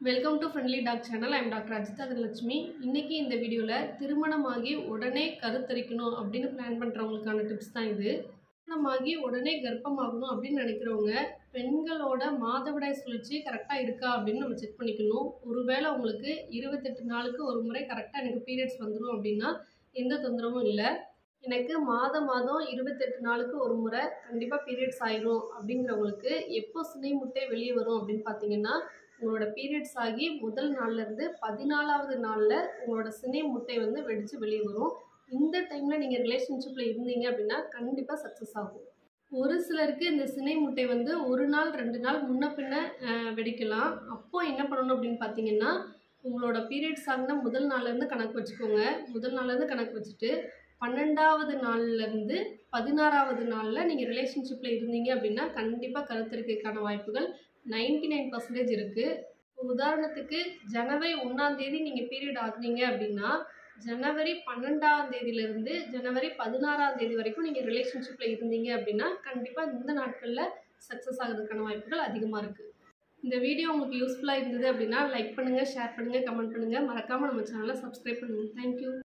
welcome to friendly talk channel I'm doctor Ajitha Dhanalakshmi இன்றைக்கி இந்த வீடியோவில் திருமணமாகி உடனே கருத்தரிக்கணும் அப்படின்னு பிளான் பண்ணுறவங்களுக்கான டிப்ஸ் தான் இது திருமணமாகி உடனே கர்ப்பமாகணும் அப்படின்னு நினைக்கிறவங்க பெண்களோட மாதவிடாய் சுழற்சி கரெக்டாக இருக்கா அப்படின்னு நம்ம செக் பண்ணிக்கணும் ஒருவேளை உங்களுக்கு இருபத்தெட்டு நாளுக்கு ஒரு முறை கரெக்டாக எனக்கு பீரியட்ஸ் வந்துடும் அப்படின்னா எந்த தொந்தரவும் இல்லை எனக்கு மாதம் மாதம் இருபத்தெட்டு நாளுக்கு ஒரு முறை கண்டிப்பாக பீரியட்ஸ் ஆயிரும் அப்படிங்கிறவங்களுக்கு எப்போ சினை முட்டை வெளியே வரும் அப்படின்னு பார்த்தீங்கன்னா உங்களோட பீரியட்ஸ் ஆகி முதல் நாள்லேருந்து பதினாலாவது நாளில் உங்களோட சினை முட்டை வந்து வெடித்து வெளியே வரும் இந்த டைமில் நீங்கள் ரிலேஷன்ஷிப்பில் இருந்தீங்க அப்படின்னா கண்டிப்பாக சக்ஸஸ் ஆகும் ஒரு சிலருக்கு இந்த சினை முட்டை வந்து ஒரு நாள் ரெண்டு நாள் முன்ன பின்ன அஹ், வெடிக்கலாம் அப்போது என்ன பண்ணணும் அப்படின்னு பார்த்தீங்கன்னா உங்களோட பீரியட்ஸ் ஆகின முதல் நாள்லேருந்து கணக்கு வச்சுக்கோங்க முதல் நாள்லேருந்து கணக்கு வச்சுட்டு பன்னெண்டாவது நாள்லேருந்து பதினாறாவது நாளில் நீங்கள் ரிலேஷன்ஷிப்பில் இருந்தீங்க அப்படின்னா கண்டிப்பாக கருத்தரிக்கைக்கான வாய்ப்புகள் 99% நைன் பர்சன்டேஜ் இருக்குது உதாரணத்துக்கு ஜனவரி ஒன்றாம் தேதி நீங்கள் பீரியட் ஆகுறீங்க அப்படின்னா ஜனவரி பன்னெண்டாம் தேதியிலேருந்து ஜனவரி பதினாறாம் தேதி வரைக்கும் நீங்கள் ரிலேஷன்ஷிப்பில் இருந்தீங்க அப்படின்னா கண்டிப்பாக இந்த நாட்களில் சக்ஸஸ் ஆகிறதுக்கான வாய்ப்புகள் அதிகமாக இருக்குது இந்த வீடியோ உங்களுக்கு யூஸ்ஃபுல்லாக இருந்தது அப்படின்னா லைக் பண்ணுங்கள் ஷேர் பண்ணுங்கள் கமெண்ட் பண்ணுங்கள் மறக்காமல் நம்ம சேனலை சப்ஸ்கிரைப் பண்ணுங்கள் தேங்க்யூ